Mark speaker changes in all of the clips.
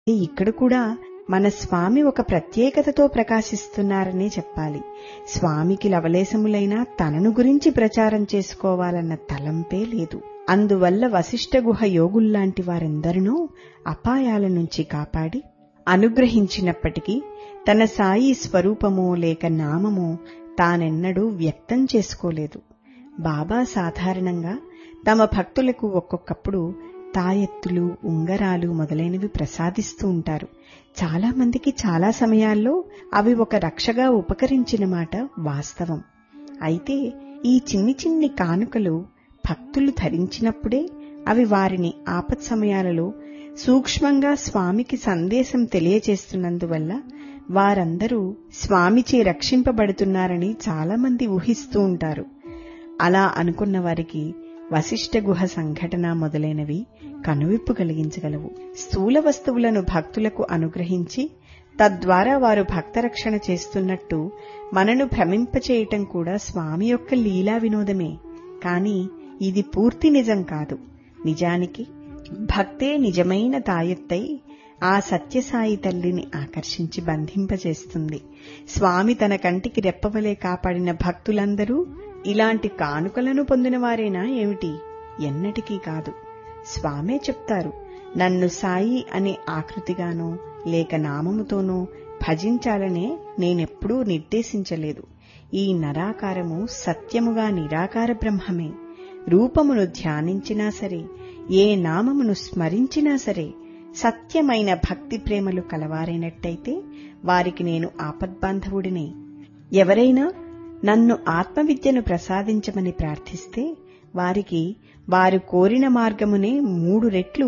Speaker 1: ఇక్కడ కూడా మన స్వామి ఒక ప్రత్యేకతతో ప్రకాశిస్తున్నారనే చెప్పాలి స్వామికి లవలేశములైనా తనను గురించి ప్రచారం చేసుకోవాలన్న తలంపే లేదు అందువల్ల వశిష్ఠ గుహ యోగుల్లాంటి వారెందరినో అపాయాల నుంచి కాపాడి అనుగ్రహించినప్పటికీ తన సాయి స్వరూపమో లేక నామమో తానెన్నడూ వ్యక్తం చేసుకోలేదు బాబా సాధారణంగా తమ భక్తులకు ఒక్కొక్కప్పుడు తాయెత్తులు ఉంగరాలు మొదలైనవి ప్రసాదిస్తూ ఉంటారు చాలా మందికి చాలా సమయాల్లో అవి ఒక రక్షగా ఉపకరించిన మాట వాస్తవం అయితే ఈ చిన్ని చిన్ని కానుకలు భక్తులు ధరించినప్పుడే అవి వారిని ఆపత్ సమయాలలో సూక్ష్మంగా స్వామికి సందేశం తెలియచేస్తున్నందువల్ల వారందరూ స్వామిచే రక్షింపబడుతున్నారని చాలామంది ఊహిస్తూ ఉంటారు అలా అనుకున్న వారికి వశిష్ఠ గుహ సంఘటన మొదలైనవి కనువిప్పు కలిగించగలవు స్థూల వస్తువులను భక్తులకు అనుగ్రహించి తద్వారా వారు భక్తరక్షణ చేస్తున్నట్టు మనను భ్రమింపచేయటం కూడా స్వామి యొక్క లీలా వినోదమే కాని ఇది పూర్తి నిజం కాదు నిజానికి భక్తే నిజమైన తాయెత్తై ఆ సత్యసాయి తల్లిని ఆకర్షించి బంధింపచేస్తుంది స్వామి తన కంటికి రెప్పవలే కాపాడిన భక్తులందరూ ఇలాంటి కానుకలను పొందినవారేనా ఏమిటి ఎన్నటికీ కాదు స్వామే చెప్తారు నన్ను సాయి అనే ఆకృతిగానో లేక నామముతోనో భజించాలనే నేనెప్పుడూ నిర్దేశించలేదు ఈ నరాకారము సత్యముగా నిరాకార బ్రహ్మమే రూపమును ధ్యానించినా సరే ఏ నామమును స్మరించినా సరే సత్యమైన భక్తి ప్రేమలు కలవారైనట్టయితే వారికి నేను ఆపద్బాంధవుడినే ఎవరైనా నన్ను ఆత్మవిద్యను ప్రసాదించమని ప్రార్థిస్తే వారికి వారు కోరిన మార్గమునే మూడు రెట్లు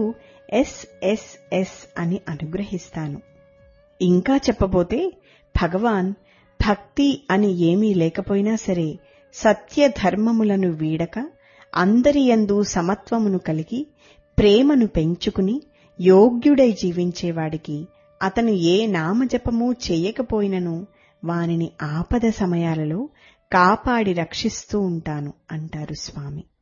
Speaker 1: ఎస్ఎస్ఎస్ అని అనుగ్రహిస్తాను ఇంకా చెప్పబోతే భగవాన్ భక్తి అని ఏమీ లేకపోయినా సరే సత్య ధర్మములను వీడక అందరియందు సమత్వమును కలిగి ప్రేమను పెంచుకుని యోగ్యుడై జీవించేవాడికి అతను ఏ నామజపము చేయకపోయినను వానిని ఆపద సమయాలలో కాపాడి రక్షిస్తూ ఉంటాను అంటారు స్వామి